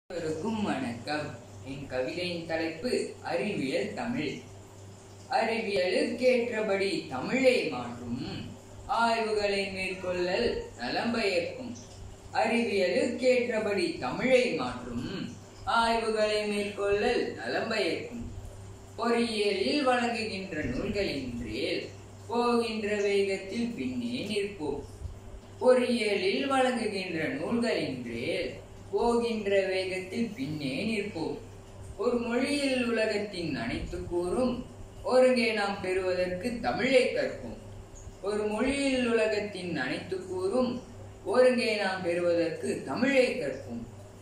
அனைவருக்கும் வணக்கம் என் கவிதையின் தலைப்பு அறிவியல் தமிழ் அறிவியலுக்கேற்றபடி தமிழை மாற்றும் ஆய்வுகளை மேற்கொள்ளல் நலம் பயக்கும் அறிவியலுக்கேற்றபடி தமிழை மாற்றும் ஆய்வுகளை மேற்கொள்ளல் நலம் பயக்கும் பொறியியலில் வழங்குகின்ற நூல்களின்றேல் போகின்ற வேகத்தில் பின்னே நிற்போம் பொறியியலில் வழங்குகின்ற நூல்களின்றேல் போகின்ற வேகத்தில் பின்னே நிற்போம் ஒரு மொழியில் உலகத்தின் அனைத்து கூறும் ஒருங்கே நாம் பெறுவதற்கு தமிழை கற்போம் ஒரு மொழியில் உலகத்தின் அனைத்து கூறும் ஒருங்கே நாம் பெறுவதற்கு தமிழை கற்போம்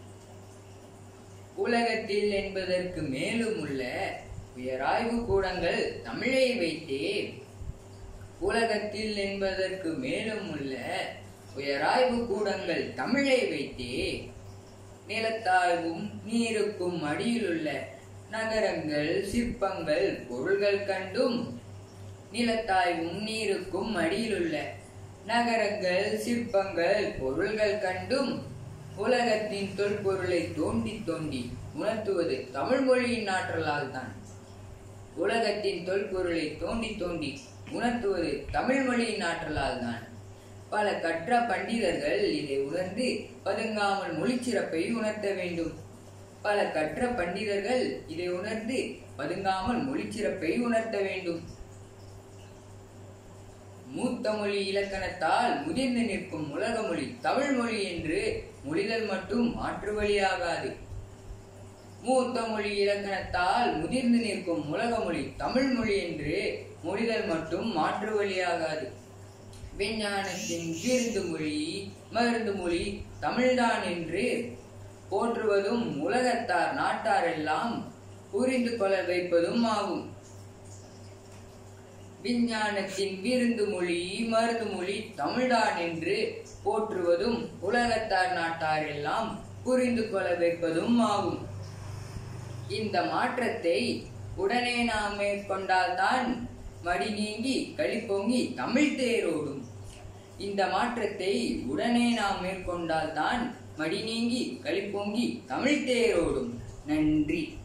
உலகத்தில் என்பதற்கு மேலும் உள்ள உயராய்வு கூடங்கள் தமிழை வைத்தே உலகத்தில் என்பதற்கு மேலும் உள்ள உயராய்வு கூடங்கள் தமிழை வைத்தே நிலத்தாழ்வும் நீருக்கும் அடியிலுள்ள நகரங்கள் சிற்பங்கள் பொருள்கள் கண்டும் நிலத்தாய்வும் நீருக்கும் அடியிலுள்ள நகரங்கள் சிற்பங்கள் பொருள்கள் கண்டும் உலகத்தின் தொல்பொருளை தோண்டி தோண்டி உணர்த்துவது தமிழ் மொழியின் ஆற்றலால் தான் உலகத்தின் தொல்பொருளை தோண்டி தோண்டி உணர்த்துவது தமிழ் மொழியின் ஆற்றலால் தான் பல கற்ற பண்டிதர்கள் இதை உணர்ந்து பதுங்காமல் மொழிச்சிறப்பை உணர்த்த வேண்டும் பல கற்ற பண்டிதர்கள் இதை உணர்ந்து பதுங்காமல் மொழிச்சிறப்பை உணர்த்த வேண்டும் மூத்த மொழி இலக்கணத்தால் முதிர்ந்து நிற்கும் உலக மொழி தமிழ் மொழி என்று மொழிதல் மட்டும் மாற்று வழியாகாது மூத்த மொழி இலக்கணத்தால் முதிர்ந்து நிற்கும் உலக மொழி தமிழ் மொழி என்று மொழிதல் மட்டும் மாற்று வழியாகாது விஞ்ஞானத்தின் விருந்து மொழி மருந்து மொழி தமிழ்தான் என்று போற்றுவதும் உலகத்தார் நாட்டாரெல்லாம் புரிந்து கொள்ள வைப்பதும் ஆகும் விஞ்ஞானத்தின் விருந்து மொழி மருந்து மொழி தமிழ்தான் என்று போற்றுவதும் உலகத்தார் நாட்டாரெல்லாம் புரிந்து கொள்ள வைப்பதும் ஆகும் இந்த மாற்றத்தை உடனே நாம் மேற்கொண்டால்தான் மடி நீங்கி களி பொங்கி தமிழ் தேரோடும் இந்த மாற்றத்தை உடனே நாம் மேற்கொண்டால்தான் மடி நீங்கி களி பொங்கி தமிழ் தேரோடும் நன்றி